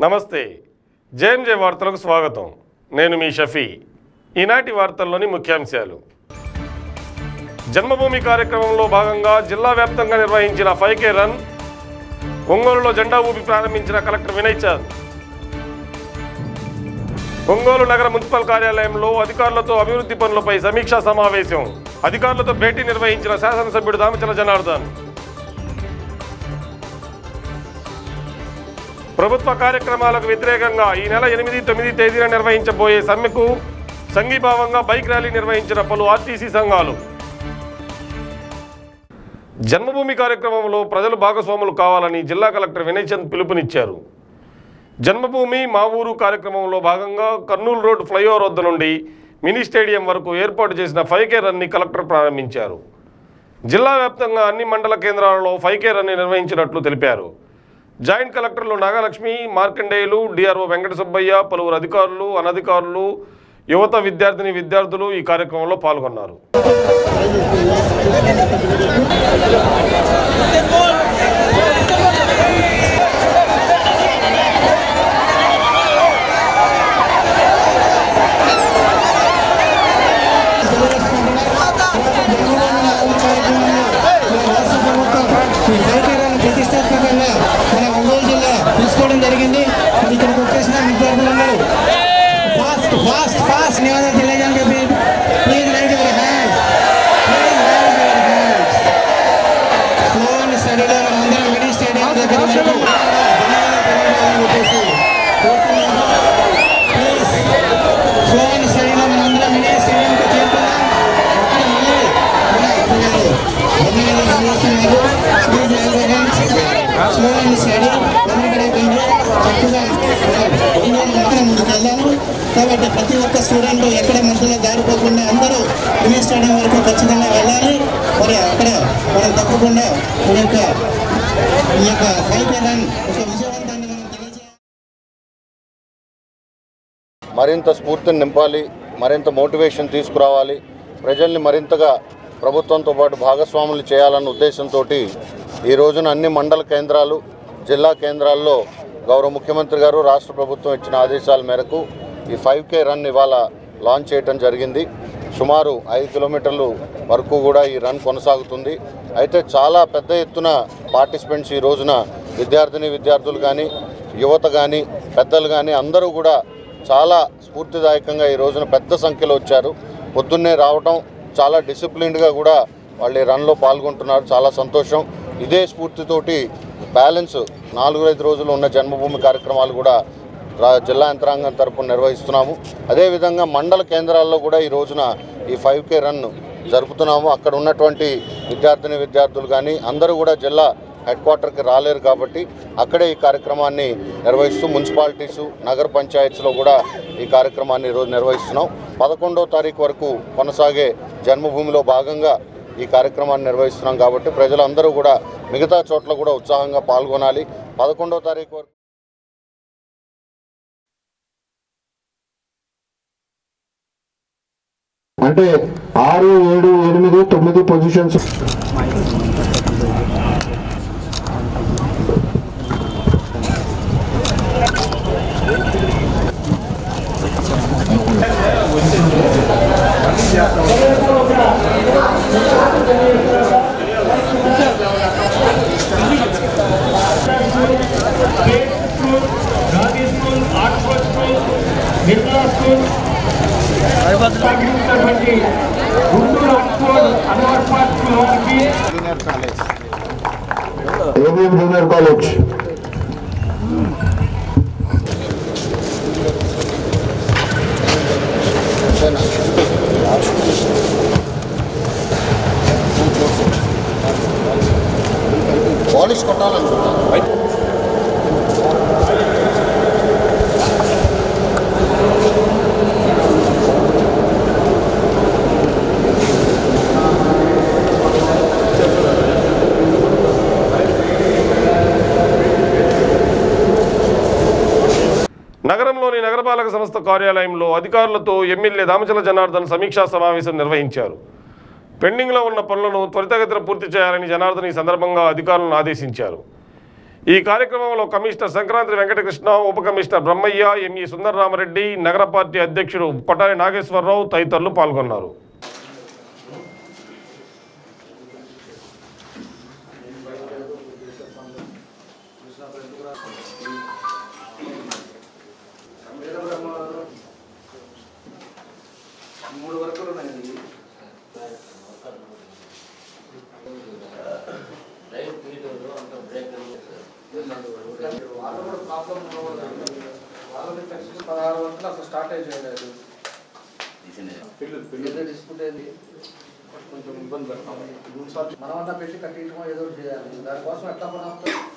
నమస్తే జేఎంజే వార్తలకు స్వాగతం నేను మీ షఫీ ఈనాటి వార్తల్లోని ముఖ్యాంశాలు జన్మభూమి కార్యక్రమంలో భాగంగా జిల్లా వ్యాప్తంగా నిర్వహించిన ఫైవ్ కే రన్ ఒంగోలులో జెండా ఊపి ప్రారంభించిన కలెక్టర్ వినయ్ చంద్ ఒంగోలు నగర మున్సిపల్ కార్యాలయంలో అధికారులతో అభివృద్ధి పనులపై సమీక్షా సమావేశం అధికారులతో భేటీ నిర్వహించిన శాసనసభ్యుడు దామచల జనార్దన్ ప్రభుత్వ కార్యక్రమాలకు వ్యతిరేకంగా ఈ నెల ఎనిమిది తొమ్మిది తేదీన నిర్వహించబోయే సమ్మెకు సంఘీభావంగా బైక్ ర్యాలీ నిర్వహించిన పలు ఆర్టీసీ సంఘాలు జన్మభూమి కార్యక్రమంలో ప్రజలు భాగస్వాములు కావాలని జిల్లా కలెక్టర్ వినయ్ చంద్ పిలుపునిచ్చారు జన్మభూమి మా ఊరు కార్యక్రమంలో భాగంగా కర్నూలు రోడ్ ఫ్లైఓవర్ వద్ద నుండి మినీ స్టేడియం వరకు ఏర్పాటు చేసిన ఫైవ్ కే రన్ని కలెక్టర్ ప్రారంభించారు జిల్లా వ్యాప్తంగా అన్ని మండల కేంద్రాలలో ఫైవ్ కే రన్ని నిర్వహించినట్లు తెలిపారు జాయింట్ కలెక్టర్లు నాగలక్ష్మి మార్కండేయులు డిఆర్ఓ వెంకట సుబ్బయ్య పలువురు అధికారులు అనధికారులు యువత విద్యార్థిని విద్యార్థులు ఈ కార్యక్రమంలో పాల్గొన్నారు రాష్ట్ర ప్రభుత్వం ఈ సౌకర్యాలను ప్రతిష్టాత్మకంగా మన ఒంగోలు జిల్లా తీసుకోవడం జరిగింది మరి ఇక్కడికి వచ్చేసిన విద్యార్థులందరూ ఫాస్ట్ ఫాస్ట్ ఫాస్ట్ నివేదన తెలియజేయని చెప్పి please write your hands please write your hands slow and స్టడీలో మనం అందరం మినీ స్టేడియం దగ్గర వరకు ధన్యవాదాలు తెలియజేయాలని చెప్పేసి కోరుతున్నాను ప్లీజ్ స్లో అండ్ స్టడీలో మనం అందరం మినీ స్టేడియంకి చేరుకున్నాం అక్కడ మళ్ళీ మన గారు ధన్యవాదాలు తెలియజేస్తున్నారు please write your hands slow and steady వెనకడే కంటే చక్కగా ఒంగోలు మాత్రం ముందుకు వెళ్దాము కాబట్టి ప్రతి ఒక్క స్టూడెంట్ ఎక్కడ మధ్యలో జారిపోకుండా అందరూ మినీ స్టేడియం వరకు ఖచ్చితంగా వెళ్ళాలి మరి అక్కడ మనం తప్పకుండా మన యొక్క ఈ యొక్క ఫైవ్ రన్ ఒక విజయవంతాన్ని మనం తెలియజేయాలి మరింత స్ఫూర్తిని నింపాలి మరింత మోటివేషన్ తీసుకురావాలి ప్రజల్ని మరింతగా ప్రభుత్వంతో పాటు భాగస్వాములు చేయాలన్న ఉద్దేశంతో ఈ రోజున అన్ని మండల కేంద్రాలు జిల్లా కేంద్రాల్లో గౌరవ ముఖ్యమంత్రి గారు రాష్ట్ర ప్రభుత్వం ఇచ్చిన ఆదేశాల మేరకు ఈ ఫైవ్ కే రన్ ఇవాళ లాంచ్ చేయడం జరిగింది సుమారు ఐదు కిలోమీటర్లు వరకు కూడా ఈ రన్ కొనసాగుతుంది అయితే చాలా పెద్ద ఎత్తున పార్టిసిపెంట్స్ ఈ రోజున విద్యార్థిని విద్యార్థులు కానీ యువత కానీ పెద్దలు కానీ అందరూ కూడా చాలా స్ఫూర్తిదాయకంగా ఈ రోజున పెద్ద సంఖ్యలో వచ్చారు పొద్దున్నే రావటం చాలా డిసిప్లిన్డ్గా కూడా వాళ్ళు ఈ రన్లో పాల్గొంటున్నారు చాలా సంతోషం ఇదే స్ఫూర్తితోటి బ్యాలెన్స్ నాలుగు ఐదు రోజులు ఉన్న జన్మభూమి కార్యక్రమాలు కూడా రా- జిల్లా యంత్రాంగం తరపున నిర్వహిస్తున్నాము అదేవిధంగా మండల కేంద్రాల్లో కూడా ఈ రోజున ఈ ఫైవ్ కే రన్ జరుపుతున్నాము అక్కడ ఉన్నటువంటి విద్యార్థిని విద్యార్థులు కానీ అందరూ కూడా జిల్లా హెడ్ క్వార్టర్కి రాలేరు కాబట్టి అక్కడే ఈ కార్యక్రమాన్ని నిర్వహిస్తూ మున్సిపాలిటీసు నగర పంచాయత్స్లో కూడా ఈ కార్యక్రమాన్ని ఈరోజు నిర్వహిస్తున్నాం పదకొండవ తారీఖు వరకు కొనసాగే జన్మభూమిలో భాగంగా ఈ కార్యక్రమాన్ని నిర్వహిస్తున్నాం కాబట్టి ప్రజలందరూ కూడా మిగతా చోట్ల కూడా ఉత్సాహంగా పాల్గొనాలి పదకొండవ తారీఖు వరకు అంటే ఆరు ఏడు ఎనిమిది తొమ్మిది positions Gandhi school Oxford school Nirmala school సంబంధించినటువంటి Guntur Oxford Anwar park school వారికి ఏబిఎం జూనియర్ కాలేజ్ పాలిష్ కొట్టాలనుకుంటున్నాను నగరంలోని నగరపాలక సంస్థ కార్యాలయంలో అధికారులతో ఎమ్మెల్యే దామచల జనార్దన్ సమీక్షా సమావేశం నిర్వహించారు పెండింగ్లో ఉన్న పనులను త్వరితగతిన పూర్తి చేయాలని జనార్దన్ ఈ సందర్భంగా అధికారులను ఆదేశించారు ఈ కార్యక్రమంలో కమిషనర్ సంక్రాంతి వెంకటకృష్ణ ఉప కమిషనర్ బ్రహ్మయ్య ఎంఈ సుందరరామరెడ్డి నగర పార్టీ అధ్యక్షుడు కొటారి నాగేశ్వరరావు తదితరులు పాల్గొన్నారు పదహారు వందలు అసలు స్టార్ట్ చేయలేదు ఏదో డిస్ప్యూట్ అయింది కొంచెం ఇబ్బంది పెడతాం మనమన్నా పెట్టి కట్టించమో ఏదో ఒకటి చేయాలి దానికోసం ఎట్లా మనం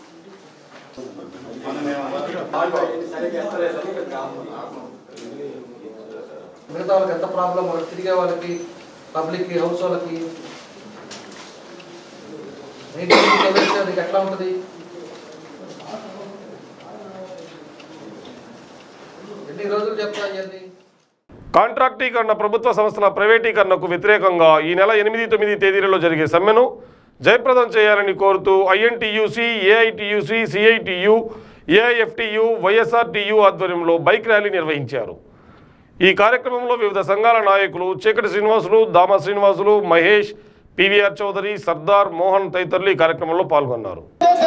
మిగతా వాళ్ళకి ఎంత ప్రాబ్లం వాళ్ళకి తిరిగే వాళ్ళకి పబ్లిక్కి హౌస్ వాళ్ళకి నీటి చదివితే అది ఎట్లా ఉంటుంది ఎన్ని రోజులు చెప్తా ఇవన్నీ కాంట్రాక్టీకరణ ప్రభుత్వ సంస్థల ప్రైవేటీకరణకు వ్యతిరేకంగా ఈ నెల ఎనిమిది తొమ్మిది తేదీలలో జరిగే సమ్మెను జయప్రదం చేయాలని కోరుతూ INTUC AITUC CITU AIFTU YSRTU ఆధ్వర్యంలో బైక్ ర్యాలీ నిర్వహించారు ఈ కార్యక్రమంలో వివిధ సంఘాల నాయకులు చీకటి శ్రీనివాసులు దామ శ్రీనివాసులు మహేష్ పివిఆర్ చౌదరి సర్దార్ మోహన్ తదితరులు ఈ కార్యక్రమంలో పాల్గొన్నారు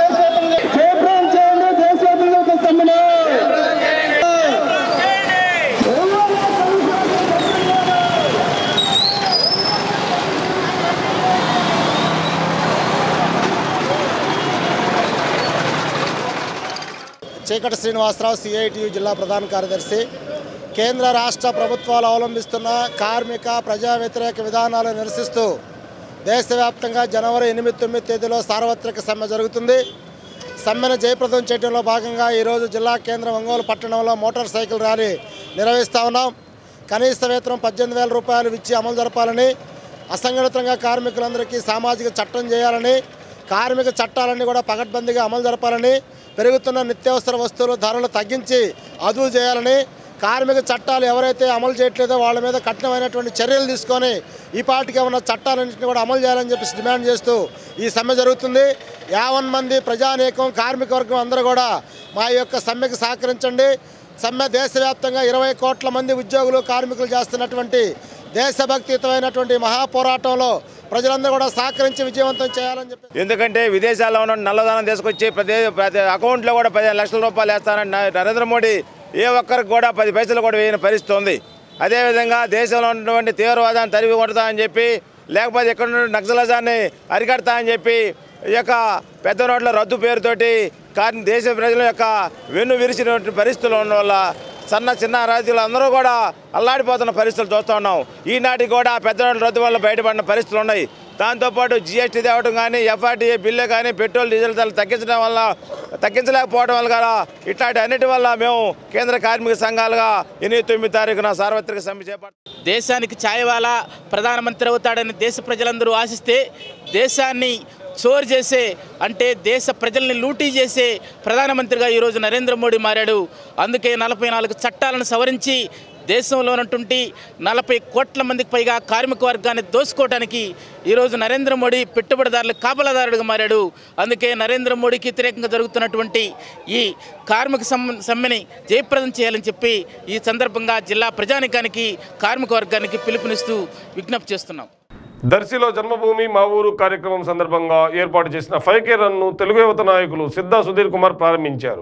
చీకటి శ్రీనివాసరావు సిఐటియు జిల్లా ప్రధాన కార్యదర్శి కేంద్ర రాష్ట్ర ప్రభుత్వాలు అవలంబిస్తున్న కార్మిక ప్రజా వ్యతిరేక విధానాలు నిరసిస్తూ దేశవ్యాప్తంగా జనవరి ఎనిమిది తొమ్మిది తేదీలో సార్వత్రిక సమ్మె జరుగుతుంది సమ్మెను జయప్రదం చేయడంలో భాగంగా ఈరోజు జిల్లా కేంద్రం ఒంగోలు పట్టణంలో మోటార్ సైకిల్ ర్యాలీ నిర్వహిస్తూ ఉన్నాం కనీస వేతనం పద్దెనిమిది వేల రూపాయలు ఇచ్చి అమలు జరపాలని అసంఘటితంగా కార్మికులందరికీ సామాజిక చట్టం చేయాలని కార్మిక చట్టాలన్నీ కూడా పకడ్బందీగా అమలు జరపాలని పెరుగుతున్న నిత్యావసర వస్తువుల ధరలు తగ్గించి అదుపు చేయాలని కార్మిక చట్టాలు ఎవరైతే అమలు చేయట్లేదో వాళ్ళ మీద కఠినమైనటువంటి చర్యలు తీసుకొని ఈ పాటికి ఉన్న చట్టాలన్నింటినీ కూడా అమలు చేయాలని చెప్పి డిమాండ్ చేస్తూ ఈ సమ్మె జరుగుతుంది యావన్ మంది ప్రజానీకం కార్మిక వర్గం అందరూ కూడా మా యొక్క సమ్మెకు సహకరించండి సమ్మె దేశవ్యాప్తంగా ఇరవై కోట్ల మంది ఉద్యోగులు కార్మికులు చేస్తున్నటువంటి దేశభక్తియుతమైనటువంటి మహాపోరాటంలో ప్రజలందరూ కూడా సహకరించి విజయవంతం చేయాలని చెప్పి ఎందుకంటే విదేశాల్లో ఉన్న నల్లధనం తీసుకొచ్చి ప్రతి ప్రతి అకౌంట్లో కూడా పదిహేను లక్షల రూపాయలు వేస్తానని న- నరేంద్ర మోడీ ఏ ఒక్కరికి కూడా పది పైసలు కూడా వేయని పరిస్థితి ఉంది అదేవిధంగా దేశంలో ఉన్నటువంటి తీవ్రవాదాన్ని తరిమి కొడతా అని చెప్పి లేకపోతే ఇక్కడ ఉన్న నక్సలిజాన్ని అరికడతా అని చెప్పి ఈ యొక్క పెద్ద నోట్ల రద్దు పేరుతోటి కానీ దేశ ప్రజల యొక్క వెన్ను విరిచినటువంటి పరిస్థితులు ఉన్న వల్ల సన్న చిన్న రైతులు అందరూ కూడా అల్లాడిపోతున్న పరిస్థితులు చూస్తూ ఉన్నాం ఈనాటికి కూడా పెద్ద నోట్ల రద్దు వల్ల బయటపడిన పరిస్థితులు ఉన్నాయి దాంతోపాటు జిఎస్టీ తేవడం కానీ ఎఫ్ఆర్టీఏ బిల్లు కానీ పెట్రోల్ డీజిల్ ధరలు తగ్గించడం వల్ల తగ్గించలేకపోవడం వల్ల కదా ఇట్లాంటి అన్నిటి వల్ల మేము కేంద్ర కార్మిక సంఘాలుగా ఎనిమిది తొమ్మిది తారీఖున సార్వత్రిక సమ్మె చేపట్టాం దేశానికి ఛాయవాలా ప్రధానమంత్రి అవుతాడని దేశ ప్రజలందరూ ఆశిస్తే దేశాన్ని చోరు చేసే అంటే దేశ ప్రజల్ని లూటీ చేసే ప్రధానమంత్రిగా ఈరోజు నరేంద్ర మోడీ మారాడు అందుకే నలభై నాలుగు చట్టాలను సవరించి దేశంలో ఉన్నటువంటి నలభై కోట్ల మందికి పైగా కార్మిక వర్గాన్ని దోసుకోవడానికి ఈరోజు నరేంద్ర మోడీ పెట్టుబడిదారులు కాపలాదారుడిగా మారాడు అందుకే నరేంద్ర మోడీకి వ్యతిరేకంగా జరుగుతున్నటువంటి ఈ కార్మిక సమ్- సమ్మెని జయప్రదం చేయాలని చెప్పి ఈ సందర్భంగా జిల్లా ప్రజానికానికి కార్మిక వర్గానికి పిలుపునిస్తూ విజ్ఞప్తి చేస్తున్నాం దర్శిలో జన్మభూమి మా ఊరు కార్యక్రమం సందర్భంగా ఏర్పాటు చేసిన ఫైవ్ కే రన్ను తెలుగు యువత నాయకులు సిద్ధా సుధీర్ కుమార్ ప్రారంభించారు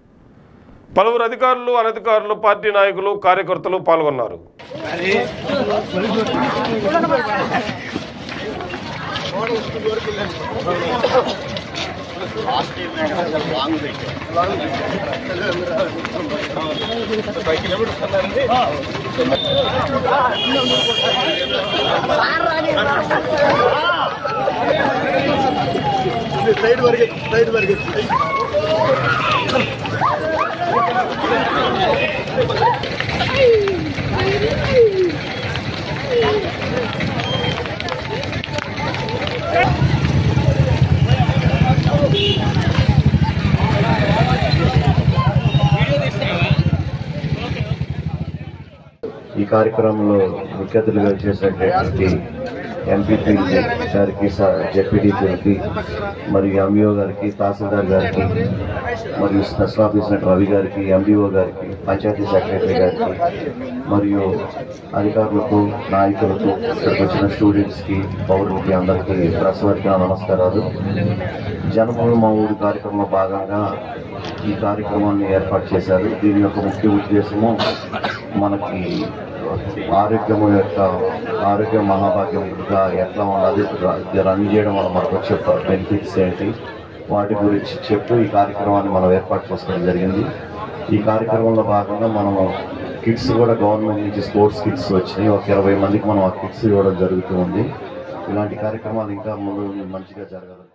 పలువురు అధికారులు అనధికారులు పార్టీ నాయకులు కార్యకర్తలు పాల్గొన్నారు ఈ కార్యక్రమంలో ముఖ్య అతిథులుగా చేసినటువంటి ఎంపీపీ గారికి జెడ్పీటీసీలకి మరియు ఎంఈఓ గారికి తహసీల్దార్ గారికి మరియు స్పెషల్ ఆఫీసర్ రవి గారికి ఎంబీఓ గారికి పంచాయతీ సెక్రటరీ గారికి మరియు అధికారులకు నాయకులకు ఇక్కడికి వచ్చిన స్టూడెంట్స్కి పౌరులకి అందరికీ ప్రసవర్గా నమస్కారాలు జనభూమి మా ఊరు కార్యక్రమంలో భాగంగా ఈ కార్యక్రమాన్ని ఏర్పాటు చేశారు దీని యొక్క ముఖ్య ఉద్దేశము మనకి ఆరోగ్యము యొక్క ఆరోగ్య మహాభాగ్యంగా ఎట్లా ఉన్నది ఇది రన్ చేయడం వల్ల మనకు వచ్చే బెనిఫిట్స్ ఏంటి వాటి గురించి చెప్తూ ఈ కార్యక్రమాన్ని మనం ఏర్పాటు చేసుకోవడం జరిగింది ఈ కార్యక్రమంలో భాగంగా మనము కిట్స్ కూడా గవర్నమెంట్ నుంచి స్పోర్ట్స్ కిట్స్ వచ్చినాయి ఒక ఇరవై మందికి మనం ఆ కిట్స్ ఇవ్వడం జరుగుతూ ఉంది ఇలాంటి కార్యక్రమాలు ఇంకా ముందు మంచిగా జరగాలి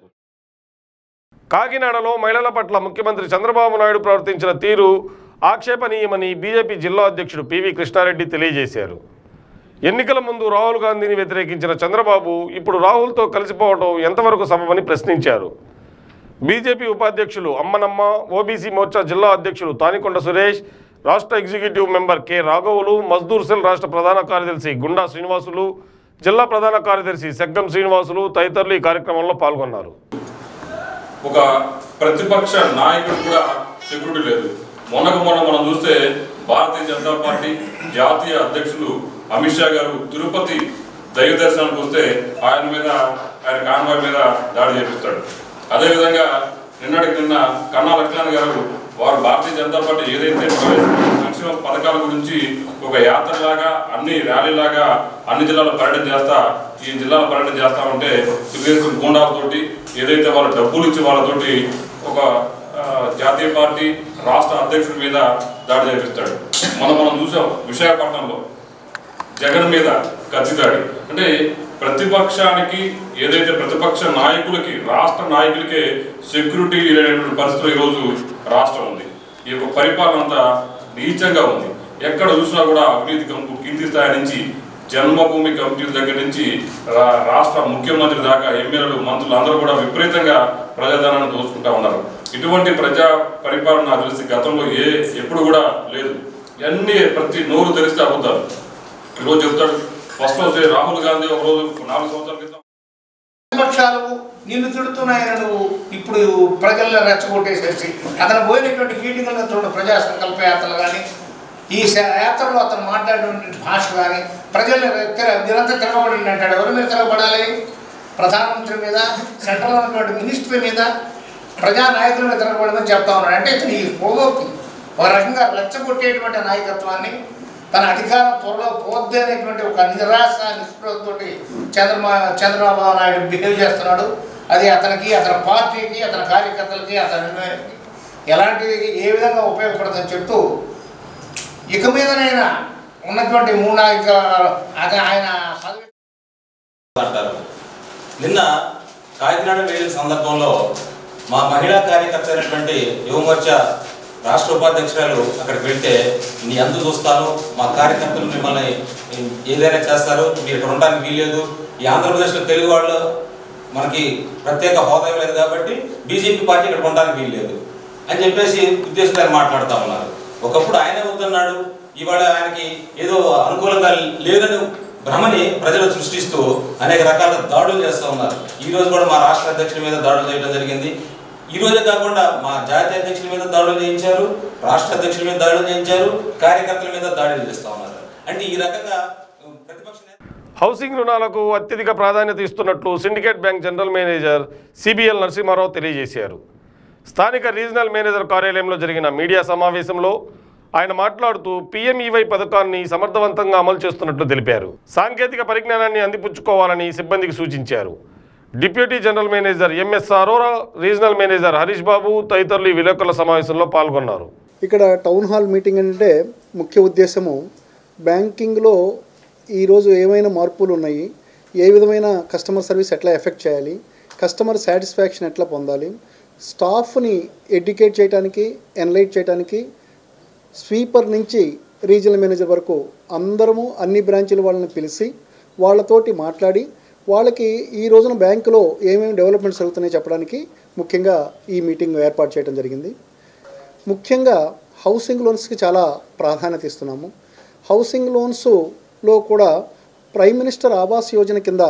కాకినాడలో మహిళల పట్ల ముఖ్యమంత్రి చంద్రబాబు నాయుడు ప్రవర్తించిన తీరు ఆక్షేపణీయమని బీజేపీ జిల్లా అధ్యక్షుడు పివి కృష్ణారెడ్డి తెలియజేశారు ఎన్నికల ముందు రాహుల్ గాంధీని వ్యతిరేకించిన చంద్రబాబు ఇప్పుడు రాహుల్తో కలిసిపోవడం ఎంతవరకు సమమని ప్రశ్నించారు బీజేపీ ఉపాధ్యక్షులు అమ్మనమ్మ ఓబీసీ మోర్చా జిల్లా అధ్యక్షులు తానికొండ సురేష్ రాష్ట్ర ఎగ్జిక్యూటివ్ మెంబర్ కె రాఘవులు మజ్దూర్ సెల్ రాష్ట్ర ప్రధాన కార్యదర్శి గుండా శ్రీనివాసులు జిల్లా ప్రధాన కార్యదర్శి సెగ్గం శ్రీనివాసులు తదితరులు ఈ కార్యక్రమంలో పాల్గొన్నారు ఒక ప్రతిపక్ష నాయకుడు కూడా సెక్యూరిటీ లేదు మొన్నకు మొన్న మనం చూస్తే భారతీయ జనతా పార్టీ జాతీయ అధ్యక్షులు అమిత్ షా గారు తిరుపతి దైవ దర్శనానికి వస్తే ఆయన మీద ఆయన కాన్వాయ్ మీద దాడి చేపిస్తాడు అదేవిధంగా నిన్నటికి నిన్న కన్నా లక్ష్మణ్ గారు వారు భారతీయ జనతా పార్టీ ఏదైతే ప్రవేశపెట్టిన సంక్షేమ పథకాల గురించి ఒక యాత్రలాగా అన్ని ర్యాలీలాగా అన్ని జిల్లాలో పర్యటన చేస్తా ఈ జిల్లాలో పర్యటన చేస్తా ఉంటే తెలుగుదేశం గూండాలతోటి ఏదైతే వాళ్ళు డబ్బులు ఇచ్చి వాళ్ళతోటి ఒక ఆ, జాతీయ పార్టీ రాష్ట్ర అధ్యక్షుడి మీద దాడి చేపిస్తాడు మనం మనం చూసాం విశాఖపట్నంలో జగన్ మీద కత్తి దాడి అంటే ప్రతిపక్షానికి ఏదైతే ప్రతిపక్ష నాయకులకి రాష్ట్ర నాయకులకే సెక్యూరిటీ లేనటువంటి పరిస్థితులు ఈరోజు రాష్ట్రం ఉంది ఈ యొక్క పరిపాలన అంతా నీచంగా ఉంది ఎక్కడ చూసినా కూడా అవినీతి కంపు కింది స్థాయి నుంచి జన్మభూమి కమిటీల దగ్గర నుంచి రా- రాష్ట్ర ముఖ్యమంత్రి దాకా ఎమ్మెల్యేలు మంత్రులు అందరూ కూడా విపరీతంగా ప్రజాధనాన్ని దోచుకుంటా ఉన్నారు ఇటువంటి ప్రజా పరిపాలన నాకు తెలిసి గతంలో ఏ ఎప్పుడు కూడా లేదు ఇవన్నీ ప్రతి నోరు తెరిస్తే అబద్ధాలు ఈరోజు చెప్తాడు ఫస్ట్ రోజు రాహుల్ గాంధీ ఒక రోజు నాలుగు సంవత్సరాల క్రితం ప్రతిపక్షాలు నిన్ను తిడుతున్నాయని నువ్వు ఇప్పుడు ప్రజలను రెచ్చగొట్టేసేసి అతను పోయినటువంటి మీటింగ్లో చూడండి ప్రజా సంకల్ప యాత్రలు కానీ ఈ శ- యాత్రలో అతను మాట్లాడినటువంటి భాష కానీ ప్రజల్ని తిర- మీరంతా తిరగబడి అంటాడు ఎవరి మీద తిరగబడాలి ప్రధానమంత్రి మీద సెంట్రల్ ఉన్నటువంటి మినిస్ట్రీ మీద ప్రజా నాయకుల మీద తిరగబడమని చెప్తా ఉన్నాడు అంటే ఇతను ఈ పోగొట్టి ఒక రకంగా రెచ్చగొట్టేటువంటి నాయకత్వాన్ని తన అధికారం త్వరలో పోద్ది అనేటువంటి ఒక నిరాశ నిస్పృహతో చంద్రమా చంద్రబాబు నాయుడు బిహేవ్ చేస్తున్నాడు అది అతనికి అతని పార్టీకి అతని కార్యకర్తలకి అతని ఎలాంటిది ఏ విధంగా ఉపయోగపడుతుందని చెప్తూ ఇక మీదనైనా ఉన్నటువంటి మూడు నాయక అత- ఆయన పదవి అంటారు నిన్న కాకినాడ వెళ్ళిన సందర్భంలో మా మహిళా కార్యకర్త అయినటువంటి యువమోర్చా రాష్ట్ర ఉపాధ్యక్షురాలు అక్కడికి వెళ్తే నీ అందు చూస్తాను మా కార్యకర్తలు మిమ్మల్ని ఏదైనా చేస్తారు మీరు ఇక్కడ ఉండడానికి వీల్లేదు ఈ ఆంధ్రప్రదేశ్లో తెలుగు వాళ్ళు మనకి ప్రత్యేక హోదా లేదు కాబట్టి బీజేపీ పార్టీ ఇక్కడ ఉండడానికి వీల్లేదు అని చెప్పేసి ఉద్దేశంగా మాట్లాడుతూ ఉన్నారు ఒకప్పుడు ఆయనే వద్దన్నాడు ఇవాళ ఆయనకి ఏదో అనుకూలంగా లేదని భ్రమని ప్రజలు సృష్టిస్తూ అనేక రకాల దాడులు చేస్తూ ఉన్నారు ఈ రోజు కూడా మా రాష్ట్ర అధ్యక్షుల మీద దాడులు చేయడం జరిగింది ఈ రోజే కాకుండా మా జాతీయ అధ్యక్షుల మీద దాడులు చేయించారు రాష్ట్ర అధ్యక్షుల మీద దాడులు చేయించారు కార్యకర్తల మీద దాడులు చేస్తూ ఉన్నారు అంటే ఈ రకంగా ప్రతిపక్ష నేత- హౌసింగ్ రుణాలకు అత్యధిక ప్రాధాన్యత ఇస్తున్నట్లు Syndicate bank general manager CBL Narasimharao తెలియజేశారు స్థానిక రీజనల్ మేనేజర్ కార్యాలయంలో జరిగిన మీడియా సమావేశంలో ఆయన మాట్లాడుతూ పీఎంఈవై పథకాన్ని సమర్థవంతంగా అమలు చేస్తున్నట్లు తెలిపారు సాంకేతిక పరిజ్ఞానాన్ని అందిపుచ్చుకోవాలని సిబ్బందికి సూచించారు deputy general manager MS Arora regional manager Harish Babu తదితరులు ఈ విలేకరుల సమావేశంలో పాల్గొన్నారు ఇక్కడ టౌన్ హాల్ మీటింగ్ అంటే ముఖ్య ఉద్దేశము బ్యాంకింగ్లో ఈరోజు ఏమైనా మార్పులు ఉన్నాయి ఏ విధమైన కస్టమర్ సర్వీస్ ఎట్లా ఎఫెక్ట్ చేయాలి కస్టమర్ సాటిస్ఫాక్షన్ ఎట్లా పొందాలి స్టాఫ్ని ఎడ్యుకేట్ చేయడానికి ఎన్లైట్ చేయడానికి స్వీపర్ నుంచి రీజనల్ మేనేజర్ వరకు అందరము అన్ని బ్రాంచీల వాళ్ళని పిలిచి వాళ్ళతోటి మాట్లాడి వాళ్ళకి ఈ రోజున బ్యాంకులో ఏమేమి డెవలప్మెంట్స్ జరుగుతున్నాయో చెప్పడానికి ముఖ్యంగా ఈ మీటింగ్ ఏర్పాటు చేయడం జరిగింది ముఖ్యంగా హౌసింగ్ లోన్స్కి చాలా ప్రాధాన్యత ఇస్తున్నాము హౌసింగ్ లోన్స్లో కూడా ప్రైమ్ మినిస్టర్ ఆవాస్ యోజన కింద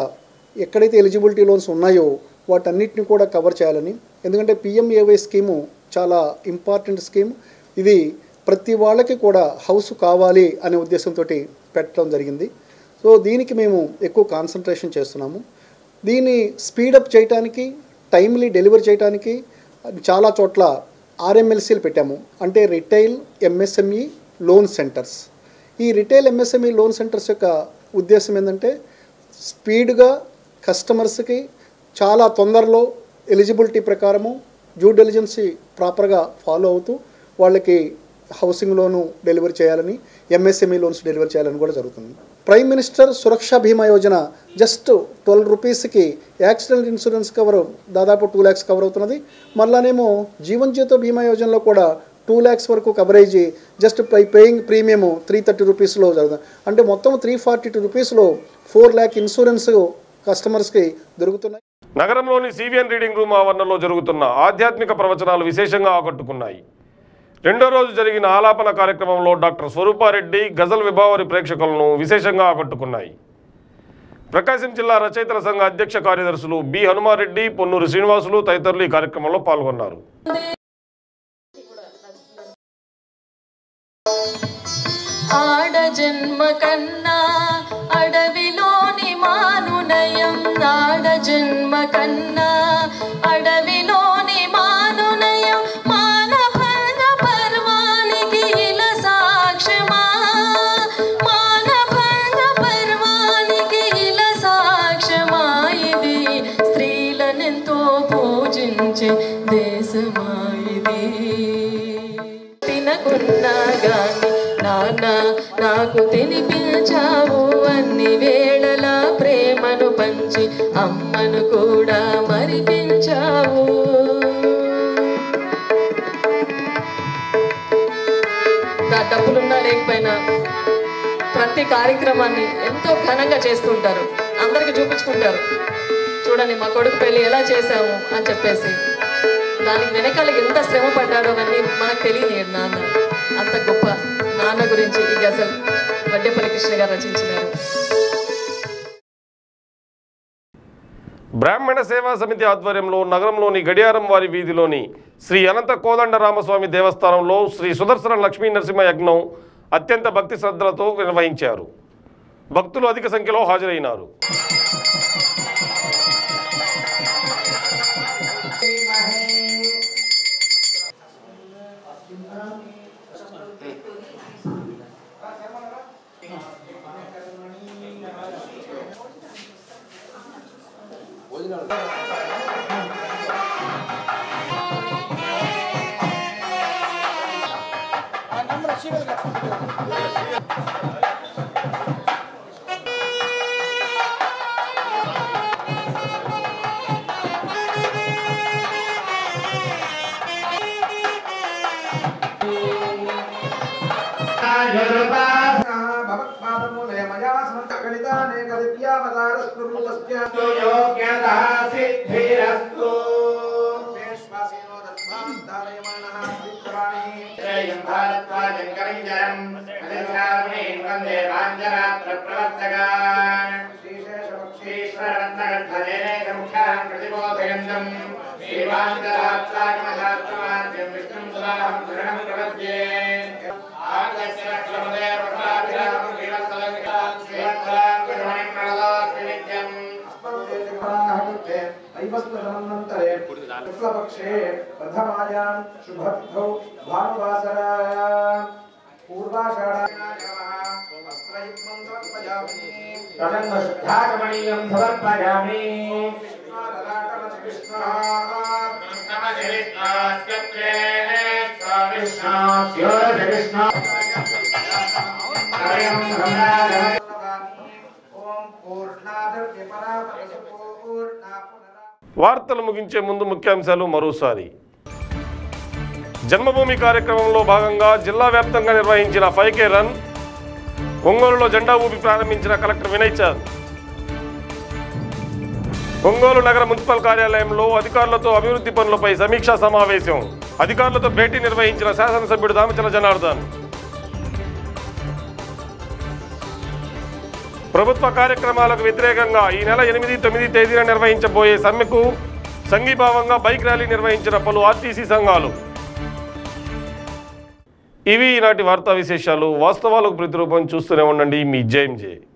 ఎక్కడైతే ఎలిజిబిలిటీ లోన్స్ ఉన్నాయో వాటన్నిటిని కూడా కవర్ చేయాలని ఎందుకంటే పిఎంఏవై స్కీము చాలా ఇంపార్టెంట్ స్కీమ్ ఇది ప్రతి వాళ్ళకి కూడా హౌస్ కావాలి అనే ఉద్దేశంతో పెట్టడం జరిగింది సో దీనికి మేము ఎక్కువ కాన్సన్ట్రేషన్ చేస్తున్నాము దీన్ని స్పీడప్ చేయడానికి టైమ్లీ డెలివరీ చేయడానికి చాలా చోట్ల ఆర్ఎంఎల్సీలు పెట్టాము అంటే రిటైల్ ఎంఎస్ఎంఈ లోన్ సెంటర్స్ ఈ రిటైల్ ఎంఎస్ఎంఈ లోన్ సెంటర్స్ యొక్క ఉద్దేశం ఏంటంటే స్పీడ్గా కస్టమర్స్కి చాలా తొందరలో ఎలిజిబిలిటీ ప్రకారము డ్యూ డెలిజెన్సీ ప్రాపర్గా ఫాలో అవుతూ వాళ్ళకి హౌసింగ్ లోను డెలివరీ చేయాలని ఎంఎస్ఎంఈ లోన్స్ డెలివరీ చేయాలని కూడా జరుగుతుంది prime minister Suraksha Bima Yojana just twelve రూపీస్కి యాక్సిడెంట్ ఇన్సూరెన్స్ కవర్ దాదాపు టూ ల్యాక్స్ కవర్ అవుతున్నది మళ్ళానేమో జీవన్ జ్యోతి బీమా యోజనలో కూడా టూ ల్యాక్స్ వరకు coverage just by paying premium three thirty రూపీస్లో జరుగుతుంది అంటే మొత్తం త్రీ ఫార్టీ టూ రూపీస్లో ఫోర్ ల్యాక్ ఇన్సూరెన్స్ కస్టమర్స్కి దొరుకుతున్నాయి నగరంలోని సివిఎన్ రీడింగ్ రూమ్ ఆవరణలో జరుగుతున్న ఆధ్యాత్మిక ప్రవచనాలు విశేషంగా ఆకట్టుకున్నాయి రెండో రోజు జరిగిన ఆలాపన కార్యక్రమంలో డాక్టర్ స్వరూపారెడ్డి గజల్ విభావరి ప్రేక్షకులను విశేషంగా ఆకట్టుకున్నాయి ప్రకాశం జిల్లా రచయితల సంఘ అధ్యక్ష కార్యదర్శులు బి హనుమారెడ్డి పొన్నూరు శ్రీనివాసులు తదితరులు ఈ కార్యక్రమంలో పాల్గొన్నారు ఆడ జన్మ కన్నా అడవిలోని మానునయం ఆడ జన్మ కన్నా అడవిలోని మానునయం మానభంగ పర్వానికి ఇల సాక్ష్యమా మానభంగ పర్వానికి ఇల సాక్ష్యమా ఇది స్త్రీలనెంతో పూజించే దేశమా ఇది తినకున్నా గాని నాన్న నాకు తినిపించావు అన్ని వేళలా ప్రేమను పంచి అమ్మను కూడా మరిపించావు దా- డబ్బులున్నా లేకపోయినా ప్రతి కార్యక్రమాన్ని ఎంతో ఘనంగా చేస్తుంటారు అందరికి చూపించుకుంటారు చూడండి మా కొడుకు పెళ్లి ఎలా చేశాము అని చెప్పేసి దానికి వెనకాల ఎంత శ్రమ పడ్డాడో అవన్నీ మనకు తెలియదు నాన్న అంత గొప్ప నాన్న గురించి ఈ గజల్ వడ్డేపల్లి కృష్ణ గారు రచించినారు బ్రాహ్మణ సేవా సమితి ఆధ్వర్యంలో నగరంలోని గడియారం వారి వీధిలోని శ్రీ అనంత కోదండ రామస్వామి దేవస్థానంలో శ్రీ సుదర్శన లక్ష్మీ నరసింహ యజ్ఞం అత్యంత భక్తి శ్రద్ధలతో నిర్వహించారు భక్తులు అధిక సంఖ్యలో హాజరైనారు शुक्लपक्षे प्रथमायां शुभद्धौ भानुवासरायां पूर्वाषाढायम् समर्पयामि వార్తలు ముగించే ముందు ముఖ్యాంశాలు మరోసారి జన్మభూమి కార్యక్రమంలో భాగంగా జిల్లా వ్యాప్తంగా నిర్వహించిన ఫైవ్ కే రన్ ఒంగోలులో జెండా ఊపి ప్రారంభించిన కలెక్టర్ వినయ్ చంద్ ఒంగోలు నగర మున్సిపల్ కార్యాలయంలో అధికారులతో అభివృద్ధి పనులపై సమీక్షా సమావేశం అధికారులతో భేటీ నిర్వహించిన శాసనసభ్యుడు దామచల జనార్దన్ ప్రభుత్వ కార్యక్రమాలకు వ్యతిరేకంగా ఈ నెల ఎనిమిది తొమ్మిది తేదీన నిర్వహించబోయే సమ్మెకు సంఘీభావంగా బైక్ ర్యాలీ నిర్వహించిన పలు ఆర్టీసీ సంఘాలు ఇవి ఈనాటి వార్తా విశేషాలు వాస్తవాలకు ప్రతిరూపం చూస్తూనే ఉండండి మీ జేఎంజే